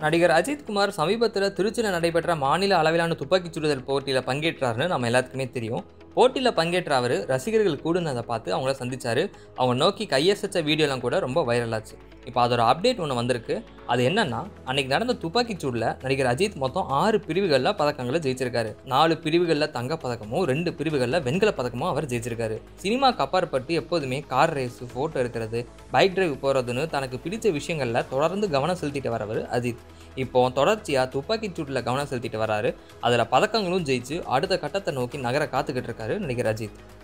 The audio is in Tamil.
நடிகர் அஜித் குமார் சமீபத்தில் திருச்சியில் நடைபெற்ற மாநில அளவிலான துப்பாக்கிச் சுடுதல் போட்டியில் பங்கேற்றாருன்னு நம்ம எல்லாத்துக்குமே தெரியும் போட்டியில் பங்கேற்ற அவர் ரசிகர்கள் கூடுனதை பார்த்து அவங்கள சந்திச்சாரு அவங்க நோக்கி கையசைச்ச வீடியோலாம் கூட ரொம்ப வைரலாச்சு இப்போ அதோட அப்டேட் ஒன்று வந்திருக்கு அது என்னன்னா அன்னைக்கு நடந்த துப்பாக்கிச் சூடில் நடிகர் அஜித் மொத்தம் ஆறு பிரிவுகளில் பதக்கங்களை ஜெயிச்சிருக்காரு நாலு பிரிவுகளில் தங்கப் பதக்கமும் ரெண்டு பிரிவுகளில் வெண்கலப் பதக்கமும் அவர் ஜெயிச்சிருக்காரு சினிமாக்கு அப்பாற்பட்டு எப்போதுமே கார் ரேஸ் ஃபோட்டோ எடுக்கிறது பைக் டிரைவ் போகிறதுன்னு தனக்கு பிடிச்ச விஷயங்களில் தொடர்ந்து கவனம் செலுத்திட்டு வரவர் அஜித் இப்போ தொடர்ச்சியாக துப்பாக்கிச் சூட்டில் கவனம் செலுத்திட்டு வராரு அதில் பதக்கங்களும் ஜெயிச்சு அடுத்த கட்டத்தை நோக்கி நகர காத்துக்கிட்டு இருக்காரு நடிகர் அஜித்